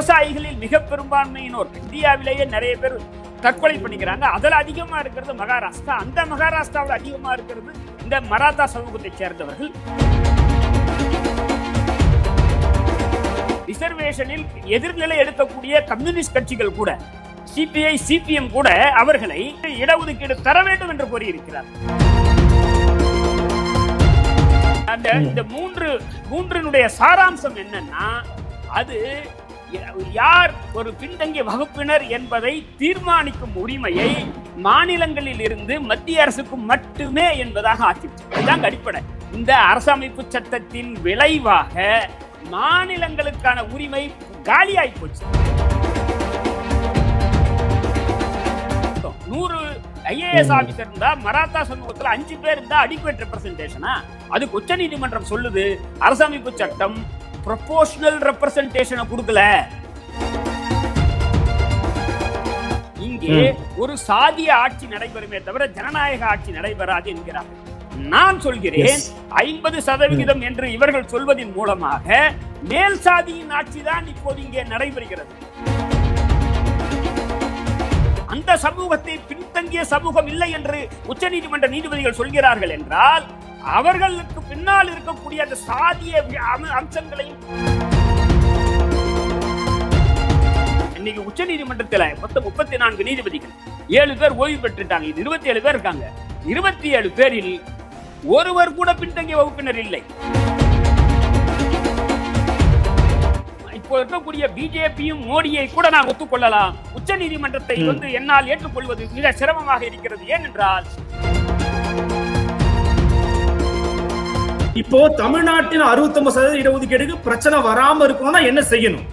விவசாயிகளில் மிக பெரும்பான்மையினோர் இந்தியாவிலேயே நிறைய பேர் தற்கொலை பண்ணிக்கிறாங்க அதுல அதிகமா இருக்கிறது மகாராஷ்டிரா அந்த மகாராஷ்டிராவில் அதிகமா இருக்கிறது இந்த மராத்தா சமூகத்தைச் சேர்ந்தவர்கள் ரிசர்வேஷனில் எதிர்நிலை எடுக்கக்கூடிய கம்யூனிஸ்ட் கட்சிகள் கூட சிபிஐ சிபிஎம் கூட அவர்களை இடஒதுக்கீடு தர வேண்டும் என்று கோரியிருக்கிறார் அந்த இந்த மூன்று மூன்றினுடைய சாராம்சம் என்னன்னா அது யார் ஒரு பின்தங்கிய வகுப்பினர் என்பதை தீர்மானிக்கும் உரிமையை மாநிலங்களில் இருந்து மத்திய அரசுக்கு மட்டுமே என்பதாக ஆக்கிவிட்டது இதுதான் அடிப்படை இந்த அரசமைப்பு சட்டத்தின் விளைவாக மாநிலங்களுக்கான உரிமை காலியாகி போச்சு நூறு ஐஏஎஸ் ஆபீசர் இருந்தா மராத்தா சமூகத்துல அஞ்சு பேர் இருந்தா அடிக்குவேட் ரெப்ரசன்டேஷனா அதுக்கு உச்ச நீதிமன்றம் சொல்லுது அரசமைப்பு சட்டம் ப்ரொபோஷனல் ரெப்ரசன்டேஷனை கொடுக்கல இங்கே ஒரு சாதிய ஆட்சி நடைபெறுமே தவிர ஜனநாயக ஆட்சி நடைபெறாது என்கிறார்கள் நான் சொல்கிறேன் ஐம்பது சதவிகிதம் என்று இவர்கள் சொல்வதன் மூலமாக மேல் சாதியின் ஆட்சி தான் இப்போது இங்கே நடைபெறுகிறது அந்த சமூகத்தை பின்தங்கிய சமூகம் இல்லை என்று உச்சநீதிமன்ற நீதிபதிகள் சொல்கிறார்கள் என்றால் அவர்களுக்கு பின்னால் இருக்கக்கூடிய அந்த சாதிய அம்சங்களையும் இன்னைக்கு உச்ச நீதிமன்றத்தில் மொத்தம் முப்பத்தி நான்கு நீதிபதிகள் ஏழு பேர் ஓய்வு பெற்றுட்டாங்க இது இருபத்தி ஏழு பேர் இருக்காங்க இருபத்தி ஏழு பேரில் ஒருவர் கூட பின்தங்கிய வகுப்பினர் இல்லை இப்போ இருக்கக்கூடிய பிஜேபியும் மோடியை கூட நான் ஒத்துக்கொள்ளலாம் உச்ச நீதிமன்றத்தை வந்து என்னால் ஏற்றுக்கொள்வது மிக சிரமமாக இருக்கிறது ஏனென்றால் இப்போ தமிழ்நாட்டின் அறுபத்தி ஒன்பது சதவீத இடஒதுக்கீடுக்கு பிரச்சனை வராம இருக்கணும்னா என்ன செய்யணும்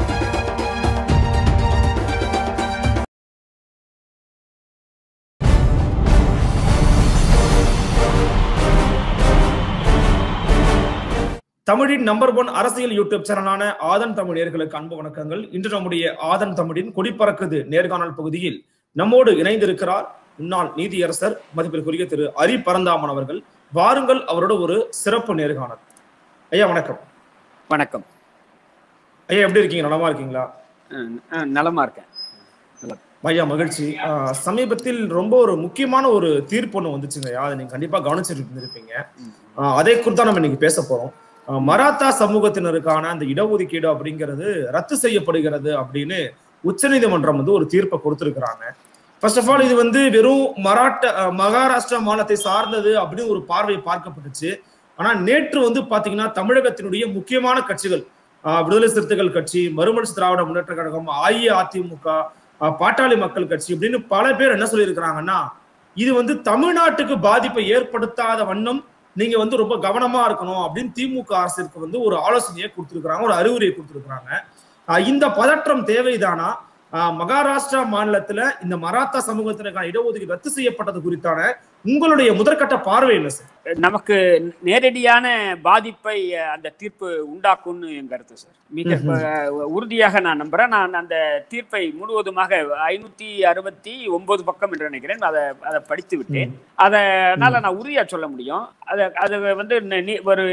தமிழின் நம்பர் ஒன் அரசியல் யூடியூப் சேனலான ஆதன் தமிழ் நேர்களுக்கு அன்பு வணக்கங்கள் இன்று நம்முடைய ஆதன் தமிழின் கொடிப்பறக்குது நேர்காணல் பகுதியில் நம்மோடு இணைந்திருக்கிறார் முன்னாள் நீதியரசர் மதிப்பிற்குரிய திரு அரி பரந்தாமன் அவர்கள் வாருங்கள் அவரோட ஒரு சிறப்பு நேர்காணல் ஐயா வணக்கம் வணக்கம் ஐயா எப்படி இருக்கீங்க நலமா இருக்கீங்களா நலமா இருக்கேன் ஐயா மகிழ்ச்சி சமீபத்தில் ரொம்ப ஒரு முக்கியமான ஒரு தீர்ப்பு ஒன்று வந்துச்சுங்க ஐயா அதை நீங்க கண்டிப்பா கவனிச்சிட்டு இருந்திருப்பீங்க அதை குறித்து நம்ம இன்னைக்கு பேச போறோம் மராத்தா சமூகத்தினருக்கான அந்த இடஒதுக்கீடு அப்படிங்கிறது ரத்து செய்யப்படுகிறது அப்படின்னு உச்சநீதிமன்றம் வந்து ஒரு தீர்ப்பை கொடுத்திருக்கிறாங்க ஃபர்ஸ்ட் ஆஃப் ஆல் இது வந்து வெறும் மராட்ட மகாராஷ்டிரா மாநிலத்தை சார்ந்தது அப்படின்னு ஒரு பார்வை பார்க்கப்பட்டுச்சு ஆனா நேற்று வந்து பாத்தீங்கன்னா தமிழகத்தினுடைய முக்கியமான கட்சிகள் விடுதலை சிறுத்தைகள் கட்சி மறுமலர்ச்சி திராவிட முன்னேற்ற கழகம் அஇஅதிமுக பாட்டாளி மக்கள் கட்சி அப்படின்னு பல பேர் என்ன சொல்லியிருக்கிறாங்கன்னா இது வந்து தமிழ்நாட்டுக்கு பாதிப்பை ஏற்படுத்தாத வண்ணம் நீங்க வந்து ரொம்ப கவனமா இருக்கணும் அப்படின்னு திமுக அரசிற்கு வந்து ஒரு ஆலோசனையை கொடுத்துருக்காங்க ஒரு அறிவுரையை கொடுத்துருக்காங்க இந்த பதற்றம் தேவைதானா மகாராஷ்டிரா மாநிலத்துல இந்த மராத்தா சமூகத்தினருக்கான இடஒதுக்கீடு ரத்து செய்யப்பட்டது குறித்தான உங்களுடைய முதற்கட்ட பார்வை என்ன சார் நமக்கு நேரடியான பாதிப்பை அந்த தீர்ப்பு உண்டாக்கும்னு என் கருத்து சார் மிக உறுதியாக நான் நம்புறேன் நான் அந்த தீர்ப்பை முழுவதுமாக ஐநூத்தி அறுபத்தி ஒன்பது பக்கம் என்று நினைக்கிறேன் அதை அதை படித்து விட்டேன் அதனால நான் உறுதியா சொல்ல முடியும் அதை அது வந்து ஒரு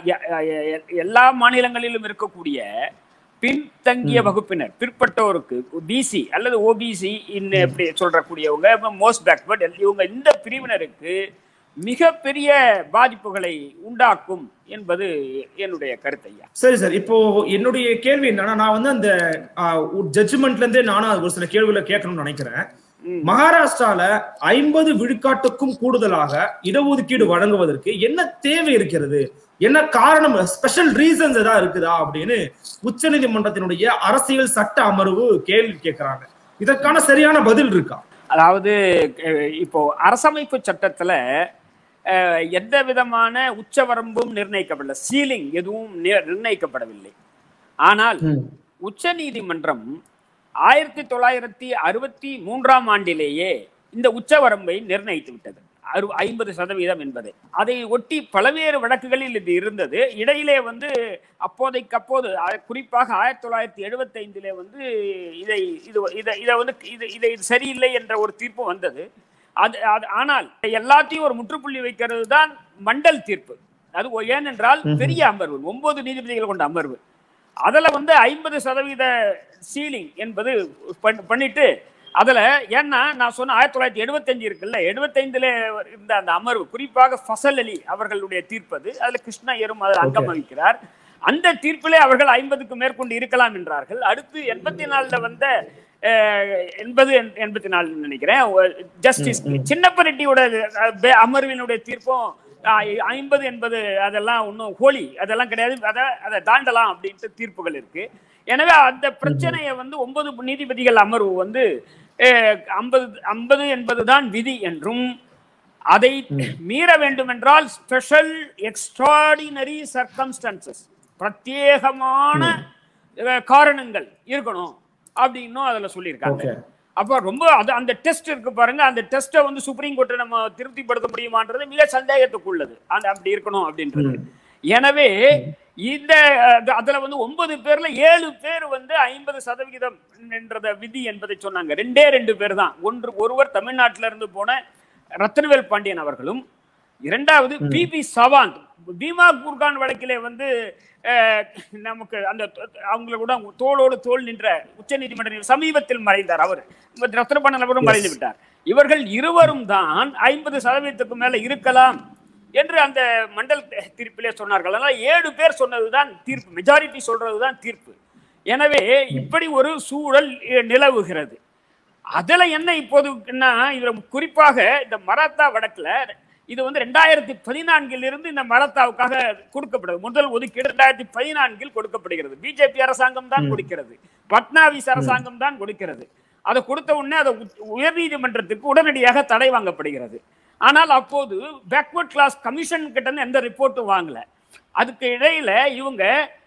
எல்லா மாநிலங்களிலும் இருக்கக்கூடிய பின்தங்கிய வகுப்பினர் பிற்பட்டோருக்கு பிசி அல்லது ஓபிசி இப்படி சொல்றக்கூடியவங்க மோஸ்ட் பேக்வர்ட் இவங்க இந்த பிரிவினருக்கு மிகப்பெரிய பாதிப்புகளை உண்டாக்கும் என்பது என்னுடைய கருத்தையா சரி சார் இப்போ என்னுடைய கேள்வி என்னன்னா நான் வந்து அந்த ஜட்ஜ்மெண்ட்ல இருந்தே நானும் ஒரு சில கேள்விகளை கேட்கணும்னு நினைக்கிறேன் மகாராஷ்டிரால ஐம்பது விழுக்காட்டுக்கும் கூடுதலாக இடஒதுக்கீடு வழங்குவதற்கு என்ன தேவை இருக்கிறது என்ன காரணம் ஸ்பெஷல் ரீசன்ஸ் ஏதாவது இருக்குதா அப்படின்னு உச்ச நீதிமன்றத்தினுடைய அரசியல் சட்ட அமர்வு கேள்வி கேட்கிறாங்க இதற்கான சரியான பதில் இருக்கா அதாவது இப்போ அரசமைப்பு சட்டத்துல எந்த விதமான உச்சவரம்பும் நிர்ணயிக்கப்படல சீலிங் எதுவும் நிர்ணயிக்கப்படவில்லை ஆனால் உச்ச நீதிமன்றம் ஆயிரத்தி தொள்ளாயிரத்தி அறுபத்தி மூன்றாம் ஆண்டிலேயே இந்த உச்சவரம்பை நிர்ணயித்து விட்டது அறு ஐம்பது சதவீதம் என்பதை அதை ஒட்டி பல்வேறு வழக்குகளில் இது இருந்தது இடையிலே வந்து அப்போதைக்கு அப்போது குறிப்பாக ஆயிரத்தி தொள்ளாயிரத்தி எழுபத்தி ஐந்திலே வந்து இதை இது இதை இதை வந்து இது இதை இது சரியில்லை என்ற ஒரு தீர்ப்பு வந்தது அது அது ஆனால் எல்லாத்தையும் ஒரு முற்றுப்புள்ளி வைக்கிறது தான் மண்டல் தீர்ப்பு அது ஏனென்றால் பெரிய அமர்வு ஒன்பது நீதிபதிகள் கொண்ட அமர்வு அதுல வந்து ஐம்பது சதவீத சீலிங் என்பது பண்- பண்ணிட்டு அதுல ஏன்னா நான் சொன்ன ஆயிரத்தி தொள்ளாயிரத்தி எழுபத்தஞ்சு இருக்குல்ல எழுபத்தைந்துல இருந்த அந்த அமர்வு குறிப்பாக ஃபசல் அலி அவர்களுடைய தீர்ப்பது அதுல கிருஷ்ண ஐயரும் அதில் அங்கம் வகிக்கிறார் அந்த தீர்ப்பிலே அவர்கள் ஐம்பதுக்கு மேற்கொண்டு இருக்கலாம் என்றார்கள் அடுத்து எண்பத்தி நாலுல வந்த அஹ், எண்பது எண்- எண்பத்தி நாலு நினைக்கிறேன் ஜஸ்டிஸ் சின்னப்ப ரெட்டியோட அஹ், பே- அமர்வினுடைய தீர்ப்பும் அஹ், ஐம்பது என்பது அதெல்லாம் ஒன்றும் ஹோலி அதெல்லாம் கிடையாது அதை அதை தாண்டலாம் அப்படின்ட்டு தீர்ப்புகள் இருக்கு எனவே அந்த பிரச்சனையை வந்து ஒன்பது நீதிபதிகள் அமர்வு வந்து ஐம்பது ஐம்பது என்பதுதான் விதி என்றும் அதை மீற வேண்டும் என்றால் ஸ்பெஷல் எக்ஸ்ட்ராடினரி சர்க்கம்ஸ்டன்சஸ் பிரத்யேகமான அஹ், காரணங்கள் இருக்கணும் அப்படின்னும் அதுல சொல்லியிருக்காங்க ஓகே அப்போ ரொம்ப அது அந்த டெஸ்ட் இருக்கு பாருங்க அந்த டெஸ்ட்டை வந்து சுப்ரீம் கோர்ட்டை நம்ம திருப்திப்படுத்த முடியுமான்றது மிக சந்தேகத்துக்குள்ளது அந்த அப்படி இருக்கணும் அப்படின்றது எனவே இந்த அது- அதுல வந்து ஒன்பது பேர்ல ஏழு பேர் வந்து ஐம்பது சதவிகிதம் என்றத விதி என்பதை சொன்னாங்க ரெண்டே ரெண்டு பேர் தான் ஒன்று ஒருவர் தமிழ்நாட்டில இருந்து போன ரத்னவேல் பாண்டியன் அவர்களும் இரண்டாவது பிபி சவாந்த் பீமா குர்கான் வழக்கிலே வந்து அஹ், நமக்கு அந்த அவங்கள கூட தோளோடு தோள் நின்ற உச்ச நீதிமன்ற சமீபத்தில் மறைந்தார் அவர் ரத்னபாண்டன் அவரும் மறைந்து விட்டார் இவர்கள் இருவரும் தான் ஐம்பது சதவீதத்துக்கு மேல இருக்கலாம் என்று அந்த மண்டல் தீர்ப்பிலே சொன்னார்கள் அதனால ஏழு பேர் சொன்னதுதான் தீர்ப்பு மெஜாரிட்டி சொல்றதுதான் தீர்ப்பு எனவே இப்படி ஒரு சூழல் அஹ், நிலவுகிறது அதுல என்ன இப்போதுன்னா இதுல குறிப்பாக இந்த மராத்தா வழக்குல இது வந்து ரெண்டாயிரத்தி பதினான்கில் இருந்து இந்த மராத்தாவுக்காக கொடுக்கப்படுது முதல் ஒதுக்கீடு ரெண்டாயிரத்தி பதினான்கில் கொடுக்கப்படுகிறது பிஜேபி அரசாங்கம் தான் கொடுக்கிறது பட்னாவிஸ் அரசாங்கம் தான் கொடுக்கிறது அதை கொடுத்த உடனே அதை உயர் நீதிமன்றத்துக்கு உடனடியாக தடை வாங்கப்படுகிறது ஆனால் அப்போது பேக்வர்ட் கிளாஸ் கமிஷன் கிட்ட இருந்து எந்த ரிப்போர்ட்டும் வாங்கல அதுக்கு இடையில இவங்க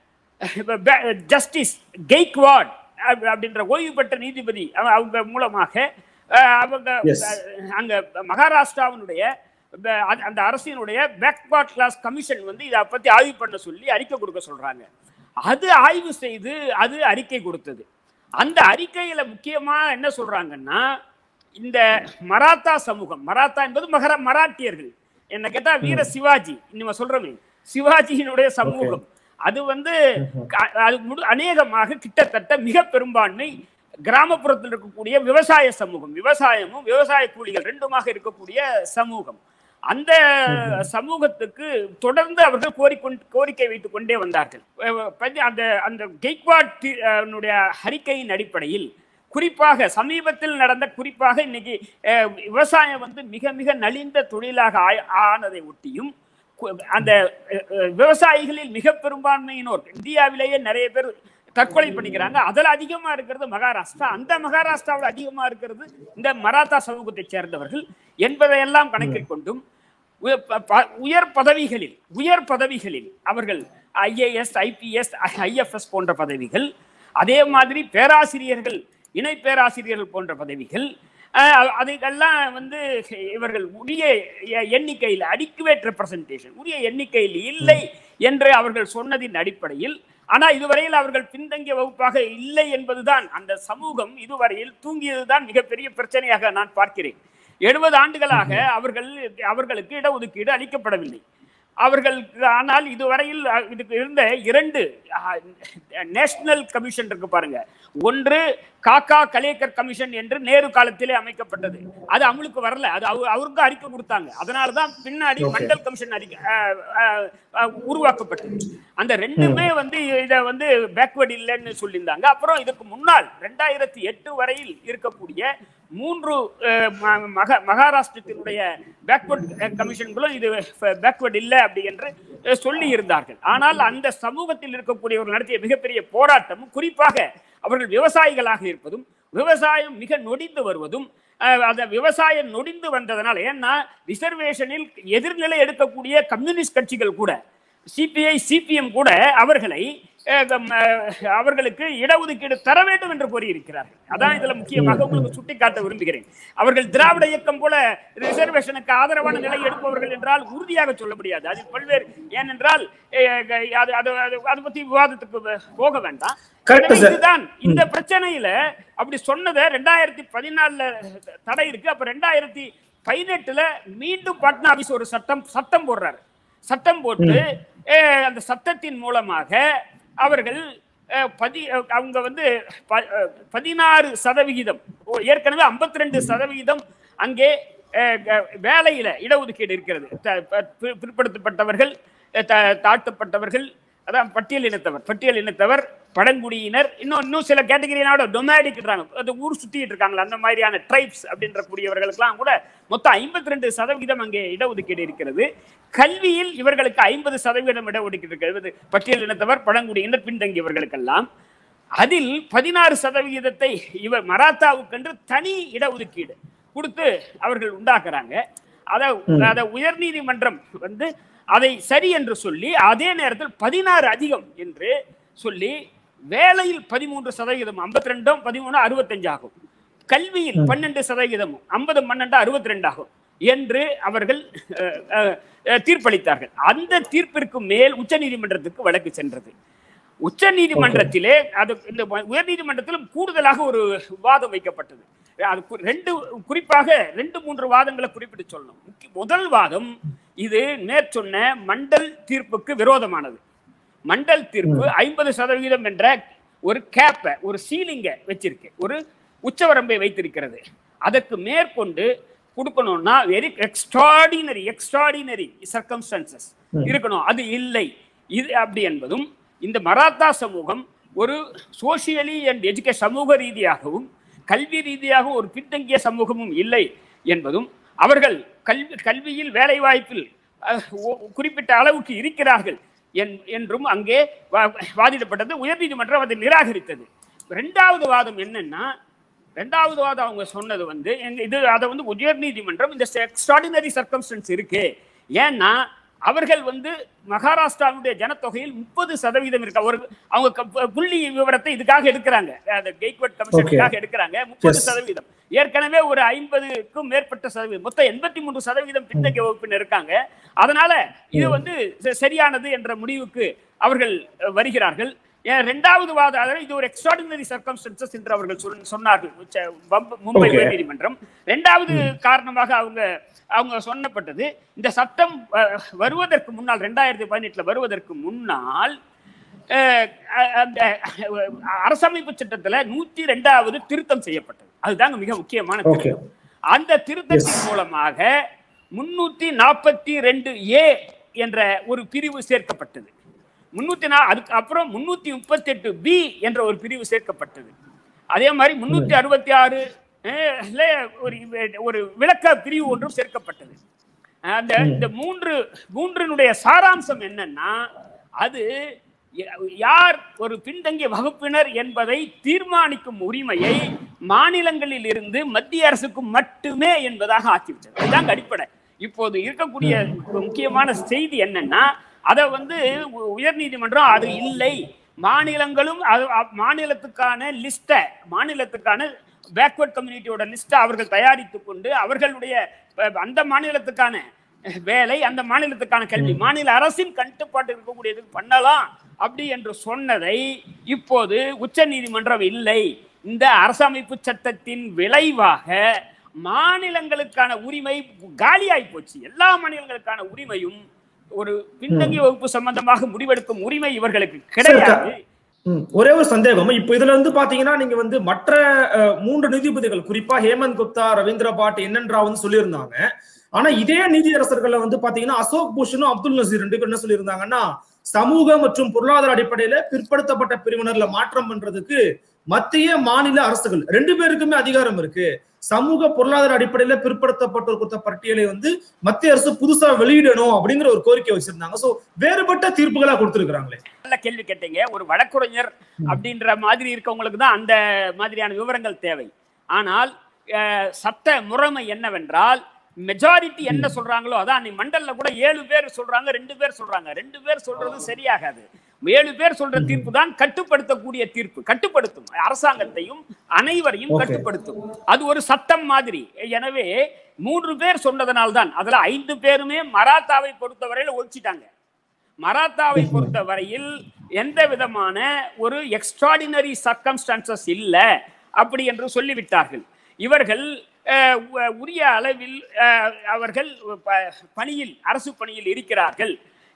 ஜஸ்டிஸ் கெய்க்வாட் அப்~ அப்படின்ற ஓய்வு பெற்ற நீதிபதி அவ- அவங்க மூலமாக அஹ், அவங்க Yes. அஹ், அங்க மகாராஷ்டிராவினுடைய ப- அந்த- அந்த அரசினுடைய பேக்வார்ட் கிளாஸ் கமிஷன் வந்து இதை பத்தி ஆய்வு பண்ண சொல்லி அறிக்கை கொடுக்க சொல்றாங்க அது ஆய்வு செய்து அது அறிக்கை கொடுத்தது அந்த அறிக்கையில முக்கியமா என்ன சொல்றாங்கன்னா இந்த மராத்தா சமூகம் மராத்தா என்பது மகர மராட்டியர்கள் என்ன கேட்டா வீர சிவாஜி நம்ம சொல்றோமே சிவாஜியினுடைய சமூகம் அது வந்து க- அது முழு அநேகமாக கிட்டத்தட்ட மிக பெரும்பான்மை கிராமப்புறத்தில் இருக்கக்கூடிய விவசாய சமூகம் விவசாயமும் விவசாய கூலிகள் ரெண்டுமாக இருக்கக்கூடிய சமூகம் அந்த சமூகத்துக்கு தொடர்ந்து அவர்கள் கோரிக்கொண்டு கோரிக்கை வைத்துக் கொண்டே வந்தார்கள் அஹ் பதி- அந்த அந்த கெய்க்வாட் தி- அஹ்னுடைய அறிக்கையின் அடிப்படையில் குறிப்பாக சமீபத்தில் நடந்த குறிப்பாக இன்னைக்கு அஹ், விவசாயம் வந்து மிக மிக நலிந்த தொழிலாக ஆய- ஆனதை ஒட்டியும் கு- அந்த அஹ், அஹ், விவசாயிகளில் மிக பெரும்பான்மையினோர் இந்தியாவிலேயே நிறைய பேர் தற்கொலை பண்ணிக்கிறாங்க அதுல அதிகமா இருக்கிறது மகாராஷ்டிரா அந்த மகாராஷ்டிராவில் அதிகமா இருக்கிறது இந்த மராத்தா சமூகத்தைச் சேர்ந்தவர்கள் என்பதையெல்லாம் கணக்கில் கொண்டும் உய- ப- ப- உயர் பதவிகளில் உயர் பதவிகளில் அவர்கள் ஐஏஎஸ் ஐபிஎஸ் ஐஎஃப்எஸ் போன்ற பதவிகள் அதே மாதிரி பேராசிரியர்கள் இணை பேராசிரியர்கள் போன்ற பதவிகள் அஹ், அதுக்கெல்லாம் வந்து இவர்கள் உரிய எ- எண்ணிக்கையில் அடிக்குவேட் ரெப்ரசன்டேஷன் உரிய எண்ணிக்கையில் இல்லை என்று அவர்கள் சொன்னதின் அடிப்படையில் ஆனா இதுவரையில் அவர்கள் பின்தங்கிய வகுப்பாக இல்லை என்பதுதான் அந்த சமூகம் இதுவரையில் தூங்கியதுதான் மிகப்பெரிய பிரச்சனையாக நான் பார்க்கிறேன் எழுபது ஆண்டுகளாக அவர்கள் அவர்களுக்கு இடஒதுக்கீடு அளிக்கப்படவில்லை அவர்களுக்கு ஆனால் இதுவரையில் அஹ், இதுக்கு இருந்த இரண்டு நேஷனல் கமிஷன் இருக்கு பாருங்க ஒன்று காக்கா கலேக்கர் கமிஷன் என்று நேரு காலத்திலே அமைக்கப்பட்டது அது அமலுக்கு வரல அது அவ- அவருக்கு அறிக்கை கொடுத்தாங்க அதனால தான் பின்னாடி Okay. மண்டல் கமிஷன் அறிக்கை அஹ், அஹ், அஹ், உருவாக்கப்பட்டது அந்த ரெண்டுமே வந்து இதை வந்து பேக்வர்ட் இல்லைன்னு சொல்லியிருந்தாங்க அப்புறம் இதுக்கு முன்னால் ரெண்டாயிரத்தி எட்டு வரையில் இருக்கக்கூடிய மூன்று அஹ், ம- மக மகாராஷ்டிரத்தினுடைய பேக்வர்ட் கமிஷன்களும் இது பேக்வர்ட் இல்லை அப்படி என்று அஹ், சொல்லி இருந்தார்கள் ஆனால் அந்த சமூகத்தில் இருக்கக்கூடியவர்கள் நடத்திய மிகப்பெரிய போராட்டமும் குறிப்பாக அவர்கள் விவசாயிகளாக இருப்பதும் விவசாயம் மிக நொடிந்து வருவதும் அஹ், அந்த விவசாயம் நொடிந்து வந்ததனால் ஏன்னா ரிசர்வேஷனில் எதிர்நிலை எடுக்கக்கூடிய கம்யூனிஸ்ட் கட்சிகள் கூட சிபிஐ சிபிஎம் கூட அவர்களை அஹ், தம், அஹ், அவர்களுக்கு இடஒதுக்கீடு தர வேண்டும் என்று கோரியிருக்கிறார்கள் அதான் இதுல முக்கியமாக உங்களுக்கு சுட்டிக்காட்ட விரும்புகிறேன் அவர்கள் திராவிட இயக்கம் போல ரிசர்வேஷனுக்கு ஆதரவான நிலை எடுப்பவர்கள் என்றால் உறுதியாக சொல்ல முடியாது அதில் பல்வேறு ஏனென்றால் அஹ், அது அது அது- அது பத்தி விவாதத்துக்கு போக வேண்டாம் Correct, எனவே sir. இதுதான் இந்த பிரச்சனையில அப்படி சொன்னதை ரெண்டாயிரத்தி பதினாலுல தடை இருக்கு அப்ப ரெண்டாயிரத்தி பதினெட்டுல மீண்டும் பட்னாவிஸ் ஒரு சட்டம் சட்டம் போடுறாரு சட்டம் போட்டு அஹ், அந்த சட்டத்தின் மூலமாக அவர்கள் அஹ், பதி அஹ், அவங்க வந்து ப- அஹ், பதினாறு சதவிகிதம் ஓ, ஏற்கனவே 52% சதவிகிதம் அங்கே அஹ், க- வேலையில இடஒதுக்கீடு இருக்கிறது த- ப- பி- பிற்படுத்தப்பட்டவர்கள் அஹ், த- தாழ்த்தப்பட்டவர்கள் அதான் பட்டியல் இனத்தவர் பட்டியல் இனத்தவர் பழங்குடியினர் இன்னும் இன்னும் சில கேட்டகரியோட டொமேடிக்ன்றாங்க அந்த ஊர் சுத்திட்டு இருக்காங்களா அந்த மாதிரியான ட்ரைப்ஸ் அப்படின்ற கூடியவர்களுக்கெல்லாம் கூட மொத்தம் ஐம்பத்தி ரெண்டு சதவிகிதம் அங்கே இடஒதுக்கீடு இருக்கிறது கல்வியில் இவர்களுக்கு ஐம்பது சதவீதம் இடஒதுக்கீடு இருக்கிறது பட்டியல் இனத்தவர் பழங்குடியினர் பின்தங்கியவர்களுக்கெல்லாம் அதில் பதினாறு சதவிகிதத்தை இவர் மராத்தாவுக்கென்று தனி இடஒதுக்கீடு கொடுத்து அவர்கள் உண்டாக்குறாங்க அதை அதை உயர்நீதிமன்றம் வந்து அதை சரி என்று சொல்லி அதே நேரத்தில் பதினாறு அதிகம் என்று சொல்லி வேலையில் பதிமூன்று சதவீதம் ஐம்பத்தி ரெண்டும் பதிமூணு அறுபத்தஞ்சு ஆகும் கல்வியில் பன்னெண்டு சதவீதமும் ஐம்பது பன்னெண்டு அறுபத்தி ரெண்டு ஆகும் என்று அவர்கள் அஹ், அஹ், அஹ், தீர்ப்பளித்தார்கள் அந்த தீர்ப்பிற்கு மேல் உச்சநீதிமன்றத்துக்கு வழக்கு சென்றது உச்ச நீதிமன்றத்திலே அது இந்த உயர் நீதிமன்றத்திலும் கூடுதலாக ஒரு வாதம் வைக்கப்பட்டது அது கு- ரெண்டு குறிப்பாக ரெண்டு மூன்று வாதங்களை குறிப்பிட்டு சொல்லணும் முக்கிய- முதல் வாதம் இது மேற்சொன்ன மண்டல் தீர்ப்புக்கு விரோதமானது மண்டல் தீர்ப்பு ஐம்பது சதவீதம் என்ற ஒரு கேப்பை ஒரு சீலிங்கை வச்சிருக்கு ஒரு உச்சவரம்பை வைத்திருக்கிறது அதற்கு மேற்கொண்டு கொடுக்கணும்னா வெரி எக்ஸ்ட்ராடினரி எக்ஸ்ட்ராடினரி சர்க்கம்ஸ்டன்சஸ் இருக்கணும் அது இல்லை இது அப்படி என்பதும் இந்த மராத்தா சமூகம் ஒரு சோசியலி அண்ட் எஜுகேஷன் சமூக ரீதியாகவும் கல்வி ரீதியாக ஒரு பின்தங்கிய சமூகமும் இல்லை என்பதும் அவர்கள் கல்வி கல்வியில் வேலைவாய்ப்பில் அஹ், ஒ- குறிப்பிட்ட அளவுக்கு இருக்கிறார்கள் என்- என்றும் அங்கே வா- வாதிடப்பட்டது உயர்நீதிமன்றம் அதை நிராகரித்தது ரெண்டாவது வாதம் என்னன்னா ரெண்டாவது வாதம் அவங்க சொன்னது வந்து எங்க- இது அதை வந்து உயர்நீதிமன்றம் இந்த எக்ஸ்ட்ராடினரி சர்க்கம்ஸ்டன்ஸ் இருக்கு ஏன்னா அவர்கள் வந்து மகாராஷ்டிராவுடைய ஜனத்தொகையில் முப்பது சதவீதம் இருக்கு ஒரு அவங்க க- புள்ளி விவரத்தை இதுக்காக எடுக்கிறாங்க அந்த கெய்க்வட் கமிஷனுக்காக எடுக்கிறாங்க முப்பது Yes. சதவீதம் ஏற்கனவே ஒரு ஐம்பதுக்கும் மேற்பட்ட சதவீதம் மொத்தம் எண்பத்தி மூன்று சதவீதம் பின்தங்கிய வகுப்பினர் இருக்காங்க அதனால இது வந்து ச- சரியானது என்ற முடிவுக்கு அவர்கள் அஹ், வருகிறார்கள் ஏன் ரெண்டாவது வாத அதாவது இது ஒரு எக்ஸ்ட்ராடினரி சர்க்கம்ஸ்டன்சஸ் என்று அவர்கள் சொன்ன- சொன்னார்கள் உச்ச- பம்ப- மும்பை Okay. உயர்நீதிமன்றம் ரெண்டாவது காரணமாக அவங்க அவங்க சொன்னப்பட்டது இந்த சட்டம் அஹ், வருவதற்கு முன்னால் ரெண்டாயிரத்தி பதினெட்டுல வருவதற்கு முன்னால் அஹ், அஹ், அந்த அஹ், அரசமைப்பு சட்டத்துல நூத்தி ரெண்டாவது திருத்தம் செய்யப்பட்டது அதுதாங்க மிக முக்கியமான Okay. திருத்தம் அந்த திருத்தத்தின் மூலமாக முன்னூத்தி நாற்பத்தி ரெண்டு ஏ என்ற ஒரு பிரிவு சேர்க்கப்பட்டது முன்னூத்தி நா அதுக்கு அப்புறம் முன்னூத்தி முப்பத்தி எட்டு பி என்ற ஒரு பிரிவு சேர்க்கப்பட்டது அதே மாதிரி முன்னூத்தி அறுபத்தி ஆறு ஒரு ஒரு விளக்க பிரிவு ஒன்றும் சேர்க்கப்பட்டது அந்த இந்த மூன்று மூன்றினுடைய சாராம்சம் என்னன்னா அது ய- யார் ஒரு பின்தங்கிய வகுப்பினர் என்பதை தீர்மானிக்கும் உரிமையை மாநிலங்களில் இருந்து மத்திய அரசுக்கு மட்டுமே என்பதாக ஆக்கிவிட்டது அதுதான் அடிப்படை இப்போது இருக்கக்கூடிய முக்கியமான செய்தி என்னன்னா அதை வந்து உ- உயர்நீதிமன்றம் அது இல்லை மாநிலங்களும் அது அ- மாநிலத்துக்கான லிஸ்ட்டை மாநிலத்துக்கான பேக்வர்ட் கம்யூனிட்டியோட லிஸ்ட்டை அவர்கள் தயாரித்து கொண்டு அவர்களுடைய அஹ், அந்த மாநிலத்துக்கான அஹ், வேலை அந்த மாநிலத்துக்கான கல்வி மாநில அரசின் கட்டுப்பாட்டு இருக்கக்கூடியது பண்ணலாம் அப்படி என்று சொன்னதை இப்போது உச்ச நீதிமன்றம் இல்லை இந்த அரசமைப்பு சட்டத்தின் விளைவாக மாநிலங்களுக்கான உரிமை காலியாய் போச்சு எல்லா மாநிலங்களுக்கான உரிமையும் ஒரு பின்தங்கிய வகுப்பு சம்பந்தமாக முடிவெடுக்கும் உரிமை இவர்களுக்கு கிடையாது ம், ஒரே ஒரு சந்தேகம் இப்ப இதுல இருந்து பாத்தீங்கன்னா நீங்க வந்து மற்ற அஹ், மூன்று நீதிபதிகள் குறிப்பா ஹேமந்த் குப்தா ரவீந்திர பாட் என்என் ராவ் வந்து சொல்லியிருந்தாங்க ஆனா இதே நீதியரசர்கள்ல வந்து பாத்தீங்கன்னா அசோக் பூஷனும் அப்துல் நசீர் ரெண்டு பேரும் என்ன சொல்லியிருந்தாங்கன்னா சமூக மற்றும் பொருளாதார அடிப்படையில பிற்படுத்தப்பட்ட பிரிவினர்ல மாற்றம் பண்றதுக்கு மத்திய மாநில அரசுகள் ரெண்டு பேருக்குமே அதிகாரம் இருக்கு சமூக பொருளாதார அடிப்படையில பிற்படுத்தப்பட்டோர் கொடுத்த பட்டியலை வந்து மத்திய அரசு புதுசா வெளியிடணும் அப்படிங்கிற ஒரு கோரிக்கை வச்சிருந்தாங்க சோ வேறுபட்ட தீர்ப்புகளா கொடுத்திருக்கிறாங்களே நல்ல கேள்வி கேட்டீங்க ஒரு வழக்குரைஞர் அப்படின்ற மாதிரி இருக்கவங்களுக்கு தான் அந்த மாதிரியான விவரங்கள் தேவை ஆனால் அஹ், சட்ட முறைமை என்னவென்றால் மெஜாரிட்டி என்ன சொல்றாங்களோ அதான் நீ மண்டல்ல கூட ஏழு பேர் சொல்றாங்க ரெண்டு பேர் சொல்றாங்க ரெண்டு பேர் சொல்றது சரியாகாது ஏழு பேர் சொல்ற தீர்ப்பு தான் கட்டுப்படுத்தக்கூடிய தீர்ப்பு கட்டுப்படுத்தும் அரசாங்கத்தையும் அனைவரையும் Okay. கட்டுப்படுத்தும் அது ஒரு சட்டம் மாதிரி எனவே மூன்று பேர் சொன்னதனால்தான் அதுல ஐந்து பேருமே மராத்தாவை பொறுத்தவரையில ஒழிச்சிட்டாங்க மராத்தாவை பொறுத்த வரையில் எந்த விதமான ஒரு எக்ஸ்ட்ராடினரி சர்க்கம்ஸ்டான்சஸ் இல்லை அப்படி என்று சொல்லிவிட்டார்கள் இவர்கள் அஹ், உ- உரிய அளவில் அஹ், அவர்கள் ப- பணியில் அரசு பணியில் இருக்கிறார்கள்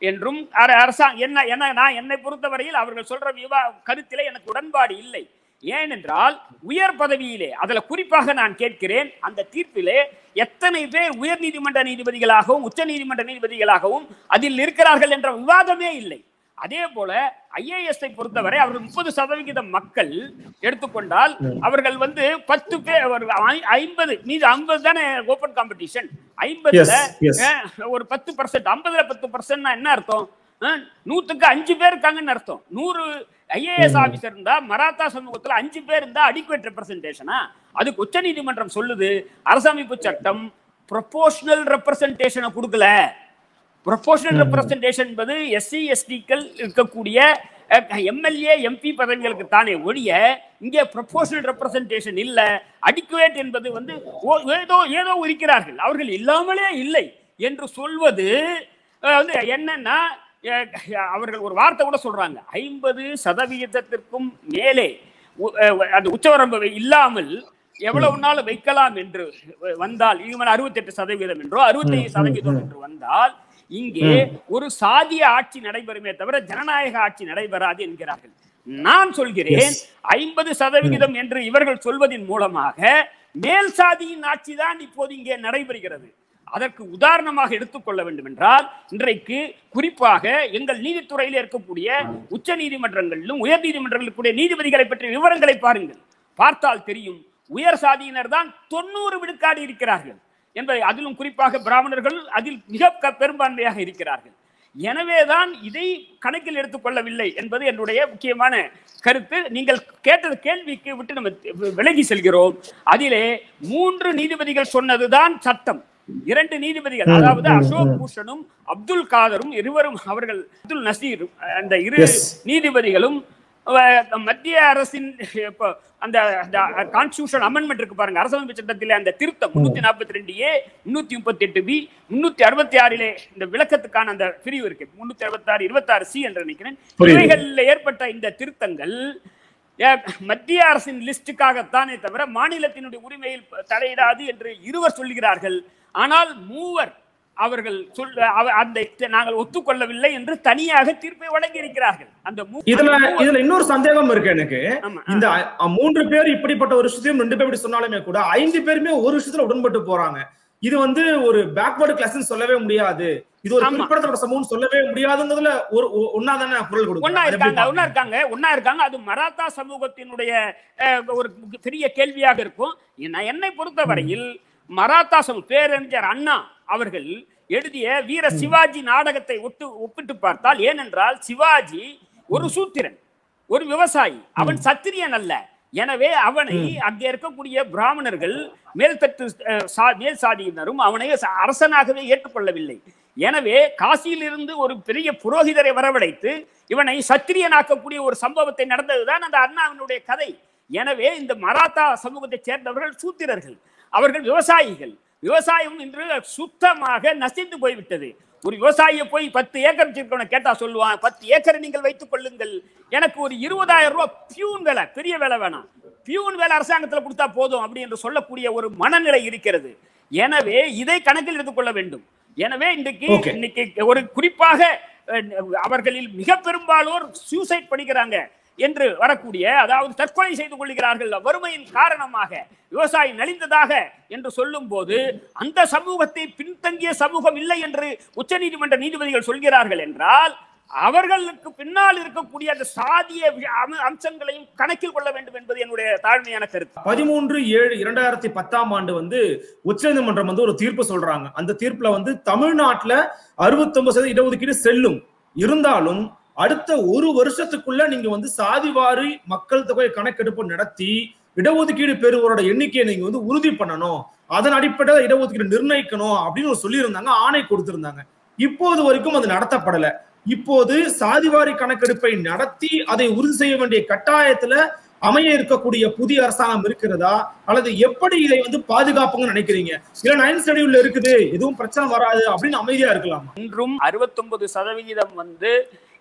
என்றும் அர- அரசாங்க என்ன என்ன நான் என்னை பொறுத்தவரையில் அவர்கள் சொல்ற விவா கருத்திலே எனக்கு உடன்பாடு இல்லை ஏனென்றால் உயர் பதவியிலே அதுல குறிப்பாக நான் கேட்கிறேன் அந்த தீர்ப்பிலே எத்தனை பேர் உயர் நீதிமன்ற நீதிபதிகளாகவும் உச்ச நீதிமன்ற நீதிபதிகளாகவும் அதில் இருக்கிறார்கள் என்ற விவாதமே இல்லை அதே போல ஐஏஎஸ் பொறுத்தவரை அவர்கள் முப்பது சதவிகித மக்கள் எடுத்துக்கொண்டால் அவர்கள் வந்து பத்து பேர் ஒரு ஐ- ஐம்பது மீது ஐம்பது தானே ஓபன் காம்படிஷன் ஐம்பதுல yes. அஹ், ஒரு பத்து பர்சன்ட் ஐம்பதுல பத்து பர்சன்ட்னா என்ன அர்த்தம் அஹ், நூத்துக்கு அஞ்சு பேர் இருக்காங்கன்னு அர்த்தம் நூறு ஐஏஎஸ் ஆபீசர் இருந்தா மராத்தா சமூகத்துல அஞ்சு பேர் இருந்தா அடிக்குவேட் ரெப்ரசன்டேஷனா அதுக்கு உச்ச நீதிமன்றம் சொல்லுது அரசமைப்பு சட்டம் ப்ரொபோஷனல் ரெப்ரசன்டேஷனை கொடுக்கல ப்ரொபோஷனல் ரெப்ரசன்டேஷன் என்பது எஸ்சி எஸ்டிக்கள் இருக்கக்கூடிய எம்எல்ஏ எம்பி பதவிகளுக்கு தானே ஒழிய இங்கே ப்ரொபோஷனல் ரெப்ரசன்டேஷன் இல்ல அடிக்குவேட் என்பது வந்து ஓ- ஏதோ ஏதோ இருக்கிறார்கள் அவர்கள் இல்லாமலே இல்லை என்று சொல்வது அஹ், வந்து என்னன்னா அஹ், அவர்கள் ஒரு வார்த்தை கூட சொல்றாங்க ஐம்பது சதவிகிதத்திற்கும் மேலே உ- அஹ், அந்த உச்சவரம்பு இல்லாமல் எவ்வளவு நாள் வைக்கலாம் என்று வந்தால் இவன் அறுபத்தெட்டு சதவீதம் என்றோ அறுபத்தைந்து சதவீதம் என்று வந்தால் இங்கே ஒரு சாதிய ஆட்சி நடைபெறுமே தவிர ஜனநாயக ஆட்சி நடைபெறாது என்கிறார்கள் நான் சொல்கிறேன் ஐம்பது சதவிகிதம் என்று இவர்கள் சொல்வதின் மூலமாக மேல் சாதியின் ஆட்சி தான் இப்போது இங்கே நடைபெறுகிறது அதற்கு உதாரணமாக எடுத்துக்கொள்ள வேண்டும் என்றால் இன்றைக்கு குறிப்பாக எங்கள் நீதித்துறையில் இருக்கக்கூடிய உச்ச நீதிமன்றங்களிலும் உயர் நீதிமன்றங்களுக்குரிய நீதிபதிகளை பற்றிய விவரங்களை பாருங்கள் பார்த்தால் தெரியும் உயர் சாதியினர் தான் தொண்ணூறு விழுக்காடு இருக்கிறார்கள் என்பதை அதிலும் குறிப்பாக பிராமணர்கள் அதில் மிக க- பெரும்பான்மையாக இருக்கிறார்கள் எனவேதான் இதை கணக்கில் எடுத்துக்கொள்ளவில்லை என்பது என்னுடைய முக்கியமான கருத்து நீங்கள் கேட்டது கேள்விக்கு விட்டு நம்ம வி- விலகி செல்கிறோம் அதிலே மூன்று நீதிபதிகள் சொன்னதுதான் சட்டம் இரண்டு நீதிபதிகள் அதாவது அசோக் பூஷனும் அப்துல் காதரும் இருவரும் அவர்கள் அப்துல் நசீர் அந்த இரு Yes. நீதிபதிகளும் அஹ், மத்திய அரசின் இப்போ அந்த கான்ஸ்டியூஷன் அமெண்ட்மெண்ட் இருக்கு பாருங்க அரசமைப்பு சட்டத்திலே அந்த திருத்தம் முன்னூத்தி நாற்பத்தி ரெண்டு ஏ முன்னூத்தி முப்பத்தி எட்டு பி முன்னூத்தி அறுபத்தி ஆறிலே இந்த விளக்கத்துக்கான அந்த பிரிவு இருக்கு முன்னூத்தி அறுபத்தி ஆறு இருபத்தி ஆறு சி என்று நினைக்கிறேன் புரியுது. இவைகளில் ஏற்பட்ட இந்த திருத்தங்கள் அஹ், மத்திய அரசின் லிஸ்டுக்காகத்தானே தவிர மாநிலத்தினுடைய உரிமையில் தலையிடாது என்று இருவர் சொல்கிறார்கள் ஆனால் மூவர் அவர்கள் சொல் அவ- அந்த நாங்கள் ஒத்துக்கொள்ளவில்லை என்று தனியாக தீர்ப்பை வழங்கி இருக்கிறார்கள் அந்த மூ- இதுல அந்த மூவர் இதுல இன்னொரு சந்தேகம் இருக்கு எனக்கு ஆமா, இந்த அ- மூன்று பேர் இப்படிப்பட்ட ஒரு விஷயத்தையும் ரெண்டு பேர் இப்படி சொன்னாலுமே கூட ஐந்து பேருமே ஒரு விஷயத்துல உடன்பட்டு போறாங்க இது வந்து ஒரு பேக்வர்டு கிளாஸ் சொல்லவே முடியாது இது ஒரு ஆமா. பிற்படுத்தப்பட்ட சமூகம் சொல்லவே முடியாதுங்கிறதுல ஒரு ஒ- ஒண்ணா தானே குரல் ஒன்னா கொடுக்கும் இருக்காங்க ஒன்னா இருக்காங்க ஒன்னா இருக்காங்க அது மராத்தா சமூகத்தினுடைய அஹ், ஒரு பெரிய கேள்வியாக இருக்கும் நான் என்னை பொறுத்தவரையில் மராத்தா சமூக பேரறிஞர் அண்ணா அவர்கள் எழுதிய வீர சிவாஜி நாடகத்தை ஒட்டு ஒப்பிட்டு பார்த்தால் ஏனென்றால் சிவாஜி ஒரு சூத்திரன் ஒரு விவசாயி அவன் சத்திரியன் அல்ல எனவே அவனை அங்கே இருக்கக்கூடிய பிராமணர்கள் மேல்தட்டு அஹ், சா- மேல் சாதியினரும் அவனை ச- அரசனாகவே ஏற்றுக்கொள்ளவில்லை எனவே காசியிலிருந்து ஒரு பெரிய புரோகிதரை வரவழைத்து இவனை சத்திரியனாக்கக்கூடிய ஒரு சம்பவத்தை நடந்ததுதான் அந்த அண்ணாவினுடைய கதை எனவே இந்த மராத்தா சமூகத்தைச் சேர்ந்தவர்கள் சூத்திரர்கள் அவர்கள் விவசாயிகள் விவசாயம் இன்று சுத்தமாக நசிந்து போய்விட்டது ஒரு விவசாயியை போய் பத்து ஏக்கர் வச்சிருக்கவனை கேட்டா சொல்லுவான் பத்து ஏக்கரை நீங்கள் வைத்துக் கொள்ளுங்கள் எனக்கு ஒரு இருபதாயிரம் ரூபாய் பியூன் வேலை பெரிய வேலை வேணாம் பியூன் வேலை அரசாங்கத்தில் கொடுத்தா போதும் அப்படி என்று சொல்லக்கூடிய ஒரு மனநிலை இருக்கிறது எனவே இதை கணக்கில் எடுத்துக்கொள்ள வேண்டும் எனவே இன்றைக்கு Okay. இன்னைக்கு ஒரு குறிப்பாக அஹ், அவர்களில் மிக பெரும்பாலோர் சூசைட் பண்ணிக்கிறாங்க என்று வரக்கூடிய அதாவது தற்கொலை செய்து கொள்கிறார்கள் வறுமையின் காரணமாக விவசாயம் நலிந்ததாக என்று சொல்லும் போது அந்த சமூகத்தை பின்தங்கிய சமூகம் இல்லை என்று உச்சநீதிமன்ற நீதிபதிகள் சொல்கிறார்கள் என்றால் அவர்களுக்கு பின்னால் இருக்கக்கூடிய அந்த சாதிய வி- அம- அம்சங்களையும் கணக்கில் கொள்ள வேண்டும் என்பது என்னுடைய தாழ்மையான கருத்து பதிமூன்று ஏழு இரண்டாயிரத்தி பத்தாம் ஆண்டு வந்து உச்சநீதிமன்றம் வந்து ஒரு தீர்ப்பு சொல்றாங்க அந்த தீர்ப்புல வந்து தமிழ்நாட்டுல அறுபத்தி ஒன்பது சதவீத இடஒதுக்கீடு செல்லும் இருந்தாலும் அடுத்த ஒரு வருஷத்துக்குள்ள நீங்க வந்து சாதிவாரி மக்கள் தொகை கணக்கெடுப்பு நடத்தி இடஒதுக்கீடு பெறுவோரோட எண்ணிக்கையை நீங்க வந்து உறுதி பண்ணணும் அதன் அடிப்படையில் இடஒதுக்கீடு நிர்ணயிக்கணும் அப்படின்னு ஒரு சொல்லியிருந்தாங்க ஆணை கொடுத்திருந்தாங்க இப்போது வரைக்கும் அது நடத்தப்படல இப்போது சாதிவாரி கணக்கெடுப்பை நடத்தி அதை உறுதி செய்ய வேண்டிய கட்டாயத்துல அமைய இருக்கக்கூடிய புதிய அரசாங்கம் இருக்கிறதா அல்லது எப்படி இதை வந்து பாதுகாப்புங்கன்னு நினைக்கிறீங்க இல்ல நைன் ஷெடியூல்ல இருக்குது எதுவும் பிரச்சனை வராது அப்படின்னு அமைதியா இருக்கலாமா இன்றும் 69% சதவிகிதம் வந்து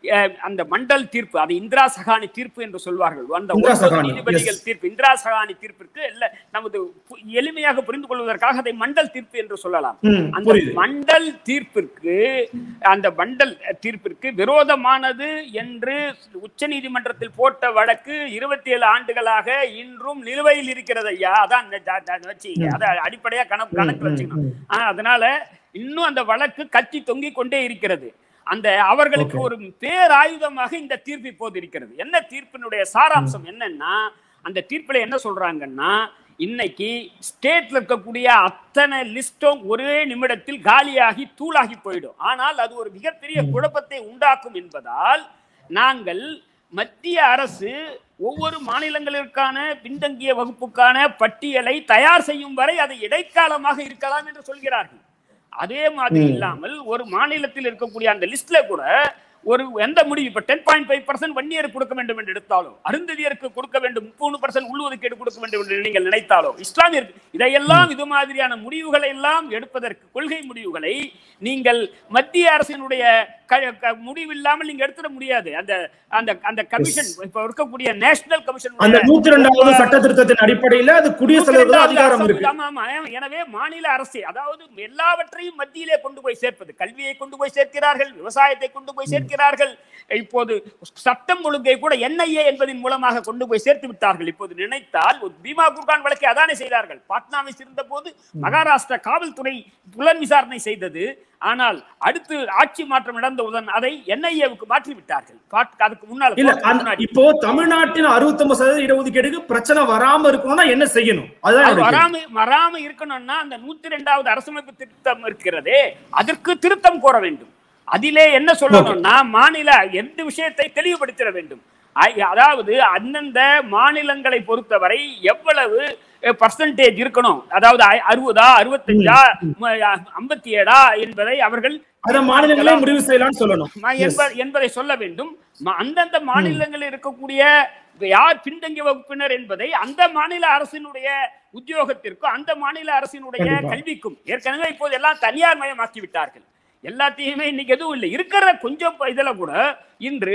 அஹ், அந்த மண்டல் தீர்ப்பு அது இந்திரா சகானி தீர்ப்பு என்று சொல்வார்கள் அந்த இந்திரா ஒன்பது சகானி, நீதிபதிகள் yes. தீர்ப்பு இந்திரா சகானி தீர்ப்பிற்கு இல்ல நமது பு- எளிமையாக புரிந்து கொள்வதற்காக அதை மண்டல் தீர்ப்பு என்று சொல்லலாம் ம், அந்த புரியுது மண்டல் தீர்ப்பிற்கு அந்த மண்டல் தீர்ப்பிற்கு விரோதமானது என்று உச்சநீதிமன்றத்தில் போட்ட வழக்கு இருபத்தி ஏழு ஆண்டுகளாக இன்றும் நிலுவையில் இருக்கிறது ஐயா அதான் இந்த ஜா- ஜா- வச்சுங்க அதை அடிப்படையா கணக்கு கணக்கு வச்சுக்கணும் ஆனா, அதனால இன்னும் அந்த வழக்கு கத்தி தொங்கிக் கொண்டே இருக்கிறது அந்த அவர்களுக்கு Okay. ஒரு பேராயுதமாக இந்த தீர்ப்பு இப்போது இருக்கிறது என்ன தீர்ப்பினுடைய சாராம்சம் என்னன்னா அந்த தீர்ப்புல என்ன சொல்றாங்கன்னா இன்னைக்கு ஸ்டேட்ல இருக்கக்கூடிய அத்தனை லிஸ்டும் ஒரே நிமிடத்தில் காலியாகி தூளாகி போயிடும் ஆனால் அது ஒரு மிகப்பெரிய குழப்பத்தை உண்டாக்கும் என்பதால் நாங்கள் மத்திய அரசு ஒவ்வொரு மாநிலங்களிற்கான பின்தங்கிய வகுப்புக்கான பட்டியலை தயார் செய்யும் வரை அது இடைக்காலமாக இருக்கலாம் என்று சொல்கிறார்கள் அதே மாதிரி இல்லாமல் ஒரு மாநிலத்தில் இருக்கக்கூடிய அந்த லிஸ்ட்ல கூட ஒரு எந்த முடிவு இப்ப டென் பாயிண்ட் ஃபைவ் பர்சன்ட் வன்னியருக்கு கொடுக்க வேண்டும் என்று எடுத்தாலும் அருந்ததியருக்கு கொடுக்க வேண்டும் முப்பது பர்சன்ட் உள்ஒதுக்கீடு கொடுக்க வேண்டும் என்று நீங்கள் நினைத்தாலோ இஸ்லாமியருக்கு இதையெல்லாம் இது மாதிரியான முடிவுகளை எல்லாம் எடுப்பதற்கு கொள்கை முடிவுகளை நீங்கள் மத்திய அரசினுடைய க- க- முடிவு இல்லாமல் நீங்க எடுத்துட முடியாது அந்த அந்த அந்த கமிஷன் இப்ப இருக்கக்கூடிய நேஷனல் கமிஷன் அந்த நூத்தி ரெண்டாவது சட்ட திருத்தத்தின் அடிப்படையில அது குடியரசுத் தலைவர் தான் அதிகாரம் இருக்கு ஆமா, ஆமா. எனவே மாநில அரசு அதாவது எல்லாவற்றையும் மத்தியிலே கொண்டு போய் சேர்ப்பது கல்வியை கொண்டு போய் சேர்க்கிறார்கள் விவசாயத்தை கொண்டு போய் சேர்க்கிறார்கள் இப்போது சட்டம் ஒழுங்கை கூட என்ஐஏ என்பதன் மூலமாக கொண்டு போய் சேர்த்து விட்டார்கள் இப்போது நினைத்தால் ஒரு பீமா குர்கான் வழக்கை அதானே செய்தார்கள் பாட்னாவை இருந்த போது மகாராஷ்டிரா காவல்துறை புலன் விசாரணை செய்தது ஆனால் அடுத்து ஆட்சி மாற்றம் நடந்தவுடன் அதை என்ஐஏவுக்கு மாற்றி விட்டார்கள் பாட்- அதுக்கு முன்னால் இல்ல கோர்ட்டுக்கு அந்த- முன்னாடி. இப்போ தமிழ்நாட்டின் அறுபத்தி ஒன்பது சதவீத இடஒதுக்கீடுக்கு பிரச்சனை வராம இருக்கணும்னா என்ன செய்யணும் அதுதான் அது என்னோட கேள்வி. வராம வராம இருக்கணும்னா அந்த நூத்தி ரெண்டாவது அரசமைப்பு திருத்தம் இருக்கிறதே அதற்கு திருத்தம் கோர வேண்டும் அதிலே என்ன சொல்லணும்னா மாநில எந்த விஷயத்தை தெளிவுபடுத்திட வேண்டும் ஐ- அதாவது அந்தந்த மாநிலங்களை பொறுத்தவரை எவ்வளவு பர்சன்டேஜ் இருக்கணும் அதாவது ஐ- அறுபதா அறுபத்தஞ்சா ஐம்பத்தி ஏழா என்பதை அவர்கள் அத மாநிலங்களே முடிவு செய்யலாம்னு சொல்லணும் ம- என்ப- என்பதை சொல்ல வேண்டும் ம- அந்தந்த மாநிலங்களில் இருக்கக்கூடிய யார் பின்தங்கிய வகுப்பினர் என்பதை அந்த மாநில அரசினுடைய உத்தியோகத்திற்கும் அந்த மாநில அரசினுடைய கண்டிப்பா. கல்விக்கும் ஏற்கனவே இப்போது எல்லாம் தனியார் மயமாக்கி விட்டார்கள் எல்லாத்தையுமே இன்னைக்கு எதுவும் இல்லை இருக்கிற கொஞ்சம் ப- இதுல கூட இன்று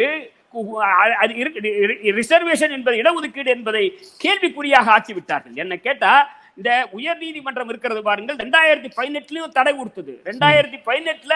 ரிசர்வேஷன் என்பது இடஒதுக்கீடு என்பதை கேள்விக்குறியாக ஆக்கி விட்டார்கள் என்ன கேட்டா இந்த உயர் நீதிமன்றம் இருக்கிறது பாருங்கள் ரெண்டாயிரத்தி பதினெட்டுலயும் தடை கொடுத்தது ரெண்டாயிரத்தி பதினெட்டுல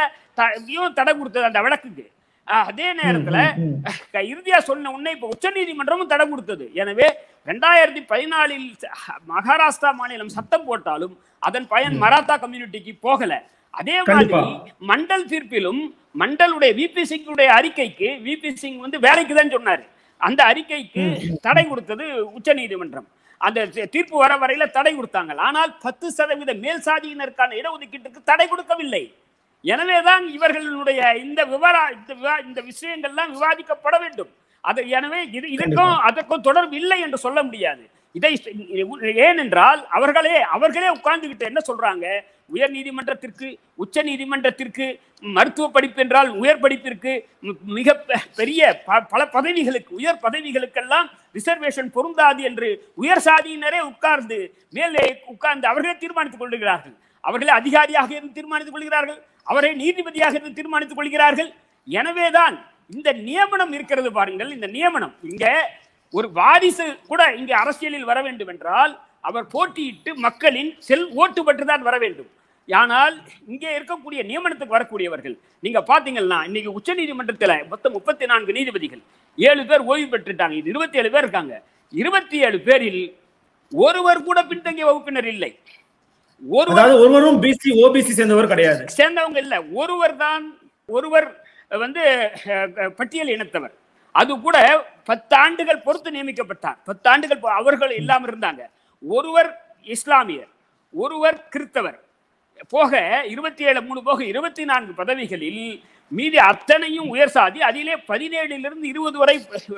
தடை கொடுத்தது அந்த வழக்குக்கு அஹ், அதே நேரத்துல ம், அஹ், இறுதியா சொன்ன உடனே இப்ப உச்ச நீதிமன்றமும் தடை கொடுத்தது எனவே ரெண்டாயிரத்தி பதினாலில் மகாராஷ்டிரா மாநிலம் சட்டம் போட்டாலும் அதன் பயன் மராத்தா கம்யூனிட்டிக்கு போகல அதே மாதிரி கண்டிப்பா. மண்டல் தீர்ப்பிலும் மண்டலுடைய விபி சிங்குடைய அறிக்கைக்கு விபி சிங் வந்து வேலைக்கு தான் சொன்னாரு அந்த அறிக்கைக்கு தடை கொடுத்தது உச்ச நீதிமன்றம் அந்த தீ- தீர்ப்பு வர வரையில தடை கொடுத்தாங்க ஆனால் பத்து சதவீத மேல் சாதியினருக்கான இடஒதுக்கீட்டுக்கு தடை கொடுக்கவில்லை எனவேதான் இவர்களுடைய இந்த விவரா இந்த விவா- இந்த விஷயங்கள்லாம் விவாதிக்கப்பட வேண்டும் அது எனவே இது இதற்கும் அதற்கும் தொடர்பு இல்லை என்று சொல்ல முடியாது இதை ஏனென்றால் அவர்களே அவர்களே உட்கார்ந்துகிட்டு என்ன சொல்றாங்க உயர் நீதிமன்றத்திற்கு உச்ச நீதிமன்றத்திற்கு மருத்துவ படிப்பு என்றால் உயர் படிப்பிற்கு மி- மிக பெ- பெரிய ப- பல பதவிகளுக்கு உயர் பதவிகளுக்கெல்லாம் ரிசர்வேஷன் பொருந்தாது என்று உயர் சாதியினரே உட்கார்ந்து மேலே உட்கார்ந்து அவர்களே தீர்மானித்துக் கொள்கிறார்கள் அவர்களே அதிகாரியாக இருந்து தீர்மானித்துக் கொள்கிறார்கள் அவரை நீதிபதியாக இருந்து தீர்மானித்துக் கொள்கிறார்கள் எனவேதான் இந்த நியமனம் இருக்கிறது பாருங்கள் இந்த நியமனம் இங்க ஒரு வாரிசு கூட இங்க அரசியலில் வர வேண்டும் என்றால் அவர் போட்டியிட்டு மக்களின் செல் ஓட்டு பெற்றுதான் வர வேண்டும் ஆனால் இங்கே இருக்கக்கூடிய நியமனத்துக்கு வரக்கூடியவர்கள் நீங்க பாத்தீங்கன்னா இன்னைக்கு உச்ச நீதிமன்றத்தில் மொத்தம் முப்பத்தி நான்கு நீதிபதிகள் ஏழு பேர் ஓய்வு பெற்றுட்டாங்க இது இருபத்தி ஏழு பேர் இருக்காங்க இருபத்தி ஏழு பேரில் ஒருவர் கூட பின்தங்கிய வகுப்பினர் இல்லை ஒருவர் அதாவது ஒருவரும் பிசி ஓபிசி சேர்ந்தவர் கிடையாது சேர்ந்தவங்க இல்ல ஒருவர் தான் ஒருவர் வந்து அஹ், அஹ், பட்டியல் இனத்தவர் அது கூட பத்தாண்டுகள் பொறுத்து நியமிக்கப்பட்டார் பத்தாண்டுகள் பொ- அவர்கள் இல்லாம இருந்தாங்க ஒருவர் இஸ்லாமியர் ஒருவர் கிறிஸ்தவர் போக இருபத்தி ஏழு மூணு போக இருபத்தி நான்கு பதவிகளில் மீதி அத்தனையும் உயர் சாதி அதிலே பதினேழிலிருந்து இருபது வரை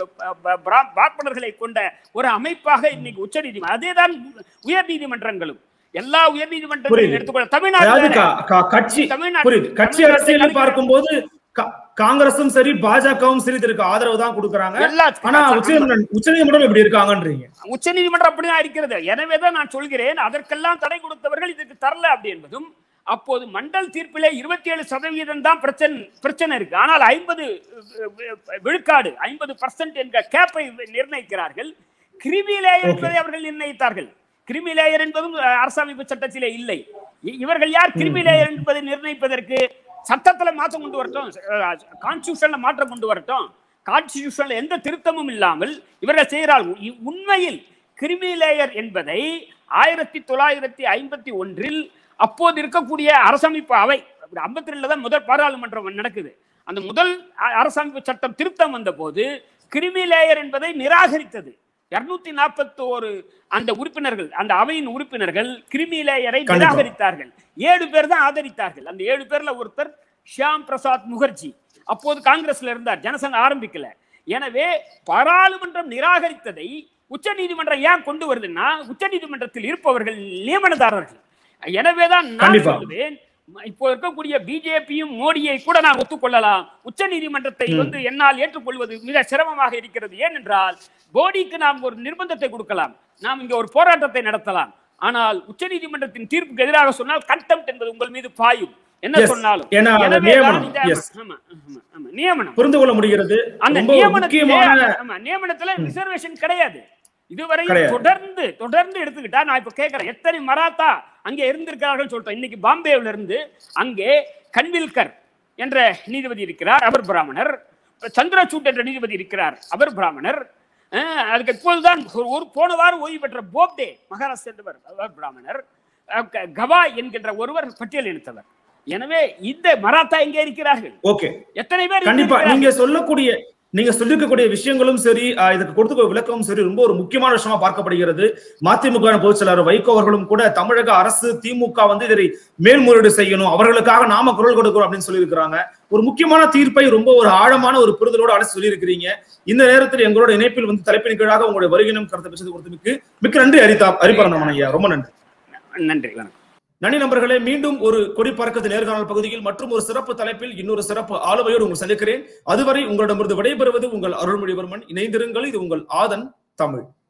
பிரா- பார்ப்பனர்களை கொண்ட ஒரு அமைப்பாக இன்னைக்கு உச்ச நீதிமன்றம் அதேதான் உயர் நீதிமன்றங்களும் எல்லா உயர் நீதிமன்றங்களையும் புரியுது. எடுத்துக்கொள்ள அதாவது தமிழ்நாட்டில் கா- கா- கட்சி தமிழ்நாட்டு- புரியுது கட்சி தமிழ்நாட்டு அரசியல் கலைஞர் பார்க்கும்போது கா- காங்கிரசும் சரி பாஜகவும் சரி இதற்கு ஆதரவு தான் கொடுக்கறாங்க எல்லா ஆனா உச்சநீதிமன்றம் உச்சநீதிமன்றம் இப்படி இருக்காங்கன்றீங்க உச்ச நீதிமன்றம் அப்படிதான் இருக்கிறது எனவேதான் நான் சொல்கிறேன் அதற்கெல்லாம் தடை கொடுத்தவர்கள் இதற்கு தரல அப்படி என்பதும் அப்போது மண்டல் தீர்ப்பிலே இருபத்தி ஏழு சதவீதம் தான் பிரச்சனை பிரச்சனை இருக்கு ஆனால் ஐம்பது விழுக்காடு ஐம்பது பர்சன்ட் என்ற கேப்பை நிர்ணயிக்கிறார்கள் கிரிமி லேயர் என்பதை அவர்கள் நிர்ணயித்தார்கள் கிரிமி லேயர் என்பதும் அஹ், அரசமைப்பு சட்டத்திலே இல்லை இ- இவர்கள் யார் கிரிமி லேயர் என்பதை நிர்ணயிப்பதற்கு சட்டத்துல மாற்றம் கொண்டு வரட்டும் கான்ஸ்டியூஷன்ல மாற்றம் கொண்டு வரட்டும் கான்ஸ்டியூஷன்ல எந்த திருத்தமும் இல்லாமல் இவர்கள் செய்கிறார்கள் இ- உண்மையில் கிரிமி லேயர் என்பதை ஆயிரத்தி தொள்ளாயிரத்தி ஐம்பத்தி ஒன்றில் அப்போது இருக்கக்கூடிய அரசமைப்பு அவை ஐம்பத்தி ரெண்டுல தான் முதல் பாராளுமன்றம் நடக்குது அந்த முதல் அ- அரசமைப்பு சட்டம் திருத்தம் வந்த போது கிரிமி லேயர் என்பதை நிராகரித்தது இருநூத்தி நாற்பத்தோரு அந்த உறுப்பினர்கள் அந்த அவையின் உறுப்பினர்கள் கிரிமி லேயரை கண்டிப்பா. நிராகரித்தார்கள் ஏழு பேர் தான் ஆதரித்தார்கள் அந்த ஏழு பேர்ல ஒருத்தர் ஷியாம் பிரசாத் முகர்ஜி அப்போது காங்கிரஸ்ல இருந்தார் ஜனசங்க ஆரம்பிக்கல எனவே பாராளுமன்றம் நிராகரித்ததை உச்சநீதிமன்றம் ஏன் கொண்டு வருதுன்னா உச்சநீதிமன்றத்தில் இருப்பவர்கள் நியமனதாரர்கள் எனவேதான் நான் கண்டிப்பா. சொல்லுவேன் ம- இப்போ இருக்கக்கூடிய பிஜேபியும் மோடியை கூட நான் ஒத்துக்கொள்ளலாம் உச்ச நீதிமன்றத்தை வந்து என்னால் ஏற்றுக்கொள்வது மிக சிரமமாக இருக்கிறது ஏனென்றால் மோடிக்கு நாம் ஒரு நிர்பந்தத்தை கொடுக்கலாம் நாம் இங்க ஒரு போராட்டத்தை நடத்தலாம் ஆனால் உச்ச நீதிமன்றத்தின் தீர்ப்புக்கு எதிராக சொன்னால் கண்டெம்ட் என்பது உங்கள் மீது பாயும் என்ன Yes. சொன்னாலும் ஏன்னா அது எனவே நியமனம். தான் இந்த- Yes. ஆமா, ஆமா, ஆமா, நியமனம் புரிந்து கொள்ள முடிகிறது அந்த ரொம்ப ஒரு நியமனத்திலே முக்கியமான ஆமா, நியமனத்துல ரிசர்வேஷன் கிடையாது இதுவரை கிடையாது. தொடர்ந்து தொடர்ந்து எடுத்துக்கிட்டா நான் இப்ப கேட்கிறேன் எத்தனை மராத்தா அங்கே இருந்திருக்கிறார்கள் சொல்லிட்டோம் இன்னைக்கு பாம்பேல இருந்து அங்கே கன்வில்கர் என்ற நீதிபதி இருக்கிறார் அவர் பிராமணர் சந்திரசூட் என்ற நீதிபதி இருக்கிறார் அவர் பிராமணர் அஹ், அதுக்கு இப்போதுதான் ஒரு ஒரு போன வாரம் ஓய்வு பெற்ற போப்டே மகாராஷ்டிர சேர்ந்தவர் அவர் பிராமணர் அஹ், க- கவா என்கின்ற ஒருவர் பட்டியல் இணைத்தவர் எனவே இந்த மராத்தா எங்கே இருக்கிறார்கள் ஓகே எத்தனை பேர் கண்டிப்பா இருக்கிறார்கள்? நீங்க சொல்லக்கூடிய நீங்க சொல்லிருக்கக்கூடிய விஷயங்களும் சரி ஆஹ் இதுக்கு கொடுத்துக்க விளக்கமும் சரி ரொம்ப ஒரு முக்கியமான விஷயமா பார்க்கப்படுகிறது மதிமுக பொதுச் செயலாளர் வைகோ அவர்களும் கூட தமிழக அரசு திமுக வந்து இதை மேல்முறையீடு செய்யணும் அவர்களுக்காக நாம குரல் கொடுக்கிறோம் அப்படின்னு சொல்லியிருக்கிறாங்க ஒரு முக்கியமான தீர்ப்பை ரொம்ப ஒரு ஆழமான ஒரு புரிதலோடு அழைச்சு சொல்லியிருக்கிறீங்க இந்த நேரத்தில் எங்களோட இணைப்பில் வந்து தலைப்பின் கீழாக உங்களுடைய வருகினம் கருத்தை பேசுறது கொடுத்ததுக்கு மிக்க நன்றி அரிதா ஹரிபரந்தமன் ஐயா ரொம்ப நன்றி நன்றி வணக்கம் நன்றி நண்பர்களே மீண்டும் ஒரு கொடி பறக்கத்து நேர்காணல் பகுதியில் மற்றும் ஒரு சிறப்பு தலைப்பில் இன்னொரு சிறப்பு ஆளுமையோடு உங்களை சந்திக்கிறேன் அதுவரை உங்களிடமிருந்து விடைபெறுவது உங்கள் அருள்மொழிவர்மன் இணைந்திருங்கள் இது உங்கள் ஆதன் தமிழ்